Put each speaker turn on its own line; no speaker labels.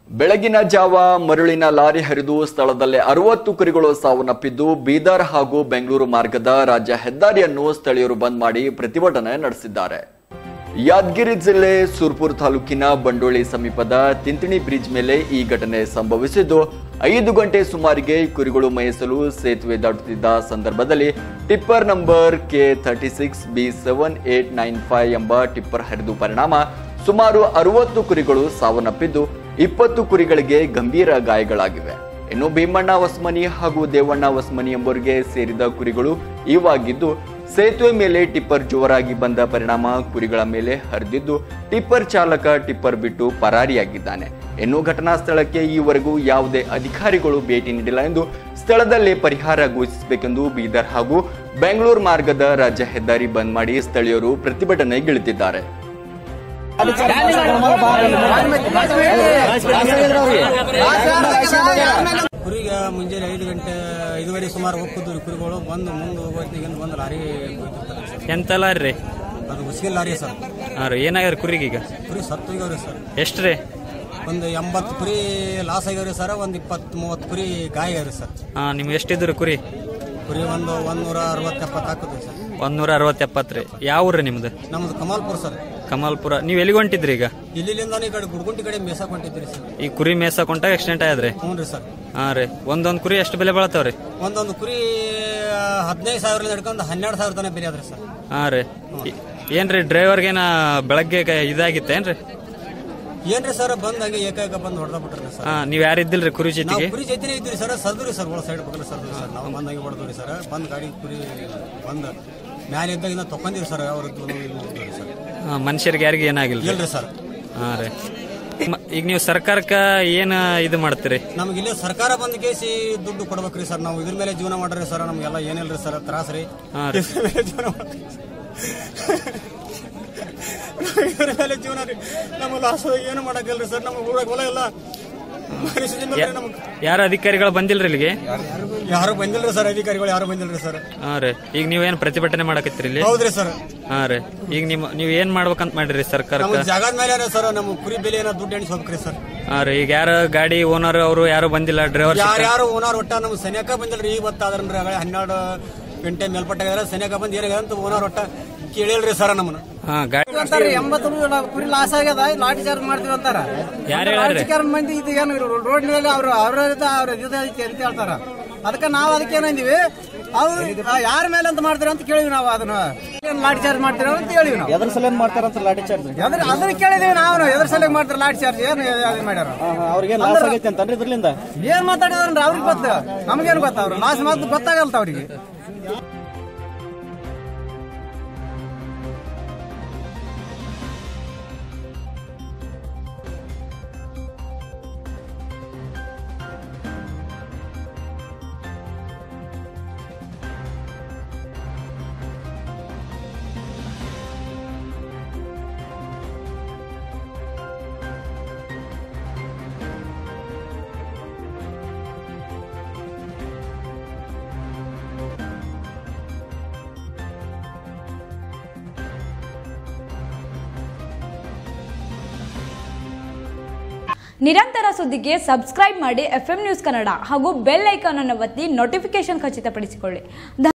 ಬೆಳಗಿನ ಜಾವ ಮರಳಿನ ಲಾರಿ ಹರಿದು ಸ್ಥಳದಲ್ಲೇ ಅರವತ್ತು ಕುರಿಗಳು ಸಾವನ್ನಪ್ಪಿದ್ದು ಬೀದರ್ ಹಾಗೂ ಬೆಂಗಳೂರು ಮಾರ್ಗದ ರಾಜ್ಯ ಹೆದ್ದಾರಿಯನ್ನು ಸ್ಥಳೀಯರು ಬಂದ್ ಮಾಡಿ ಪ್ರತಿಭಟನೆ ನಡೆಸಿದ್ದಾರೆ ಯಾದಗಿರಿ ಜಿಲ್ಲೆ ಸುರ್ಪುರ್ ತಾಲೂಕಿನ ಬಂಡೋಳಿ ಸಮೀಪದ ತಿಂತಿಣಿ ಬ್ರಿಡ್ಜ್ ಮೇಲೆ ಈ ಘಟನೆ ಸಂಭವಿಸಿದ್ದು ಐದು ಗಂಟೆ ಸುಮಾರಿಗೆ ಕುರಿಗಳು ಮೇಯಿಸಲು ಸೇತುವೆ ದಾಟುತ್ತಿದ್ದ ಸಂದರ್ಭದಲ್ಲಿ tipper number K thirty six B seven eight nine five ಎಂಬ ಟಿಪ್ಪರ್ ಹರಿದು ಪರಿಣಾಮ ಸುಮಾರು ಅರವತ್ತು ಕುರಿಗಳು ಸಾವನ್ನಪ್ಪಿದ್ದು ಇಪ್ಪತ್ತು ಕುರಿಗಳಿಗೆ ಗಂಭೀರ ಗಾಯಗಳಾಗಿವೆ ಇನ್ನು ಭೀಮಣ್ಣ ವಸ್ಮನಿ ಹಾಗೂ ದೇವಣ್ಣ ವಸ್ಮನಿ ಎಂಬುವರಿಗೆ ಸೇರಿದ ಕುರಿಗಳು ಇವಾಗಿದ್ದು ಸೇತುವೆ ಮೇಲೆ ಟಿಪ್ಪರ್ ಜೋರಾಗಿ ಬಂದ ಪರಿಣಾಮ ಕುರಿಗಳ ಮೇಲೆ ಹರಿದಿದ್ದು ಟಿಪ್ಪರ್ ಚಾಲಕ ಟಿಪ್ಪರ್ ಬಿಟ್ಟು ಪರಾರಿಯಾಗಿದ್ದಾನೆ ಇನ್ನು ಘಟನಾ ಸ್ಥಳಕ್ಕೆ ಈವರೆಗೂ ಯಾವುದೇ ಅಧಿಕಾರಿಗಳು ಭೇಟಿ ನೀಡಿಲ್ಲ ಎಂದು ಸ್ಥಳದಲ್ಲೇ ಪರಿಹಾರ ಘೋಷಿಸಬೇಕೆಂದು ಬೀದರ್ ಹಾಗೂ ಬೆಂಗಳೂರು ಮಾರ್ಗದ ರಾಜ್ಯ ಹೆದ್ದಾರಿ ಬಂದ್ ಮಾಡಿ ಸ್ಥಳೀಯರು ಪ್ರತಿಭಟನೆಗಿಳಿದಿದ್ದಾರೆ
ಕುರಿಗೆ ಮುಂಜಾನೆ ಐದು ಗಂಟೆ ಐದುವರೆ ಸುಮಾರು ಹೋಗ್ತಿದ್ವಿ ಕುರಿಗಳು ಬಂದು ಮುಂದೆ ಹೋಗೋತ್ತಿಗೆ ಬಂದು ಲಾರಿ ಹೋಗ್ತಿರ್ತಾರೆ
ಎಂತೆಲ್ಲ ರೀ
ಅದು ಉಸಿಗೆ ಲಾರಿ ಸರ್
ಹಾಂ ರೀ ಏನಾಗ್ಯಾರ ಕುರಿಗೀಗ
ಕುರಿ ಸತ್ತು ಹೋಗ್ಯಾವ್ರಿ ಸರ್
ಎಷ್ಟು ರೀ
ಒಂದು ಎಂಬತ್ತು ಕುರಿ ಲಾಸ್ ಆಗ್ಯಾವ್ರಿ ಸರ್ ಒಂದು ಇಪ್ಪತ್ತು ಮೂವತ್ತು ಕುರಿ ಗಾಯ ಆಗ್ಯಾವ್ರಿ ಸರ್
ಹಾಂ ನಿಮ್ಗೆ ಎಷ್ಟಿದ್ರು ಕುರಿ
ಕುರಿ ಒಂದು ಒಂದೂರ ಅರವತ್ತು ಎಪ್ಪತ್ತು ಹಾಕಿದ್ವಿ ಸರ್
ಒಂದೂರ ಅರವತ್ತು ಎಪ್ಪತ್ತು ರೀ ಯಾವ ಊರು ರೀ ನಿಮ್ದು
ನಮ್ದು ಕಮಾಲ್ಪುರ ಸರ್
ಕಮಲ್ಪುರ ನೀವು ಎಲ್ಲಿಗೆ ಹೊಂಟಿದ್ರಿ ಈಗ
ಇಲ್ಲಿಂದ ಈ ಕಡೆ ಗುಡ್ಗುಂಟಿ ಕಡೆ ಮೇಸಕ್ ಹೊಂಟಿದ್ರಿ ಸರ್
ಈ ಕುರಿ ಮೇಯ್ಸಕ್ ಹೊಂಟಾಗ ಆಕ್ಸಿಡೆಂಟ್ ಆಯ್ದ್ರಿ
ಹ್ಞೂ ರೀ ಸರ್
ಹಾಂ ರೀ ಒಂದೊಂದು ಕುರಿ ಎಷ್ಟು ಬೆಲೆ ಬಳತಾವ್ರಿ
ಒಂದೊಂದು ಕುರಿ ಹದಿನೈದು ಸಾವಿರದಿಂದ ಹಿಡ್ಕೊಂಡು ಹನ್ನೆರಡು ಸಾವಿರ ತನಕ ಬೆಲೆ ಅದ್ರಿ ಸರ್
ಹಾಂ ರೀ ಈ- ಏನ್ರಿ ಡ್ರೈವರ್ಗೇನ ಬೆಳಗ್ಗೆ ಕ- ಇದಾಗಿತ್ತೇನ್ರಿ
ಏನ್ರಿ ಸರ್ ಬಂದ್ ಹಂಗೆ ಏಕಾಏಕ ಬಂದು ಹೊಡೆದ ಬಿಟ್ರಿ ಸರ್
ಹಾಂ ನೀವು ಯಾರಿದ್ದಿಲ್ರಿ ಕುರಿ
ನಾವು
ಜೊತೆಗೆ
ಕುರಿ ಜೊತೆನೇ ಇದ್ರಿ ಸರ್ ಸರ್ದ್ರಿ ಸರ್ ಒಳ ಸೈಡ್ ಬಗಲ ಸರ್ದ್ರಿ ಸರ್ ನಾವು ಬಂದಾಗಿ ಹೊಡೆದ್ರಿ ಸರ್ ಬಂದ್ ಗಾಡಿ ಕುರಿ ಬಂದ್ ಮ್ಯಾಲೆ ಇದ್ದಾಗಿಂದ ತಕೊಂಡಿರಿ ಸರ್ ಅವ್ರ ಸರ್
ಹಾಂ ಮನುಷ್ಯರಿಗೆ ಯಾರಿಗೆ ಏನಾಗಿಲ್ಲ
ಇಲ್ರಿ ಸರ್
ಹಾಂ ರೀ ಮ- ಈಗ ನೀವು ಸರ್ಕಾರಕ್ಕೆ ಏನು ಇದು ಮಾಡ್ತೀರಿ
ನಮ್ಗೆ ಇಲ್ಲೇ ಸರ್ಕಾರ ಬಂದ್ ಕೇಸಿ ದುಡ್ಡು ಕೊಡ್ಬೇಕ್ರಿ ಸರ್ ನಾವು ಇದ್ರ ಮೇಲೆ ಜೀವನ ಮಾಡ್ರಿ ಸರ್ ನಮ್ಗೆಲ್ಲ ಏನಿಲ್ರಿ ಸರ್ ತ್ರಾಸ ರೀ
ಹಾಂ ರೀ
ಇದ್ರ ಮೇಲೆ ಜೀವನ ಮಾಡ್ರಿ ಇದ್ರ ಮೇಲೆ ಜೀವನ ರೀ ನಮ್ಮ ಲಾಸ್ ಏನು ಮಾಡಕ್ಕಿಲ್ರಿ ಸರ್ ನಮ್ಮ ಊರಾಗ ಹೊಲ ಇಲ್ಲ ಪರಿಸ್ಥಿತಿ ಮೇಲೆ ನಮ್ಗೆ
ಯಾರು ಅಧಿಕಾರಿಗಳು ಬಂದಿಲ್ರಿ ಇಲ್ಲಿಗೆ
ಯಾರು ಬಂದಿಲ್ರಿ ಸರ್ ಅಧಿಕಾರಿಗಳು ಯಾರು ಬಂದಿಲ್ರಿ ಸರ್
ಹಾಂ ರೀ ಈಗ ನೀವೇನು ಪ್ರತಿಭಟನೆ ಮಾಡಕತ್ತೀರಿ ಇಲ್ಲಿ
ಹೌದ್ರಿ ಸರ್
ಹಾಂ ರೀ ಈಗ ನಿಮ್ಮ ನೀವು ಏನು ಮಾಡ್ಬೇಕಂತ ಮಾಡಿರಿ
ನಮ್ಮ
ಸರ್ಕಾರಕ್ಕೆ
ಜಾಗದ ಮೇಲೆ ಸರ್ ನಮ್ಮ ಕುರಿ ಬೆಲೆ ಏನೋ ದುಡ್ಡು ಎಣಿಸ್ ಹೋಗ್ರಿ ಸರ್
ಹಾಂ ರೀ ಈಗ ಯಾರು ಗಾಡಿ ಓನರ್ ಅವರು ಯಾರು ಬಂದಿಲ್ಲ ಡ್ರೈವರ್
ಯಾರ್ಯಾರು ಓನರ್ ಒಟ್ಟ ನಮ್ಮ ಸನಿಯಾಕ ಬಂದಿಲ್ರಿ ಈಗ ಗೊತ್ತಾದ್ರನ್ರಿ ಆಗ ಹನ್ನೆರಡು ಗಂಟೆ ಮೇಲ್ಪಟ್ಟಾಗ ಸನಿಯಾಕ ಬಂದ್ ಏನಾಗ ಅಂತ ಓನರ್ ಒಟ್ಟ ಕೇಳಿಲ್ರಿ ಸರ್ ನಮ್ಮನ್ನ
ಹಾಂ ಗಾಡಿ
ಅಂತಾರೆ ಎಂಬತ್ತು ಕುರಿ ಲಾಸ್ ಆಗ್ಯದ ಲಾಠಿ ಚಾರ್ಜ್ ಮಾಡ್ತೀವಿ ಅಂತಾರ
ಯಾರು ಹೇಳ್ಯಾರ್ರಿ?
ರಾಜಕೀಯ ಮಂದಿ ಇದು ಏನು ರೋಡ್ ಮೇಲೆ ಅವ್ರು ಅವ್ರ ಅವ್ರ ಇದು ಐತಿ ಅಂತ ಹೇಳ್ತಾರ ಅದಕ್ಕೆ ನಾವು ಅದಕ್ಕೆ ಏನಂದಿವಿ ಅವ್ರು ಯಾರ ಮೇಲೆ ಅಂತ ಮಾಡ್ತೀರ ಅಂತ ಕೇಳಿವಿ ನಾವು ಅದನ್ನ ಏನ್ ಲಾಠಿ ಚಾರ್ಜ್ ಮಾಡ್ತೀರ ಅಂತ ಹೇಳಿವಿ ನಾವು
ಎದ್ರ ಸಲ ಮಾಡ್ತಾರಂತ ಲಾಠಿ ಚಾರ್ಜ್
ಎದ್ರ ಅದನ್ನ ಕೇಳಿದೀವಿ ನಾವು ಎದ್ರ ಸಲಗ್ ಮಾಡ್ತಾರೆ ಲಾಠಿ ಚಾರ್ಜ್ ಏನು ಅದು ಮಾಡ್ಯಾರ
ಅವ್ರಿಗೆ ಲಾಸ್ ಆಗೈತೆ ಅಂತನ್ರಿ ಇದ್ರಲಿಂದ
ಏನ್ ಮಾತಾಡಿದ್ರನ್ರಿ ಅವ್ರಿಗೆ ಗೊತ್ತ ನಮ್ಗೇನು ಗೊತ್ತ ಅವ್ರು ಲಾಸ್ ಮಾತು ಗೊತ್ತಾಗಲ್ತ ಅವ್ರಿಗೆ
ನಿರಂತರ ಸುದ್ದಿಗೆ ಸಬ್ಸ್ಕ್ರೈಬ್ ಮಾಡಿ ಎಫ್ ನ್ಯೂಸ್ ಕನ್ನಡ ಹಾಗೂ ಬೆಲ್ ಐಕಾನ್ ಅನ್ನು ಒತ್ತಿ ನೋಟಿಫಿಕೇಶನ್ ಖಚಿತಪಡಿಸಿಕೊಳ್ಳಿ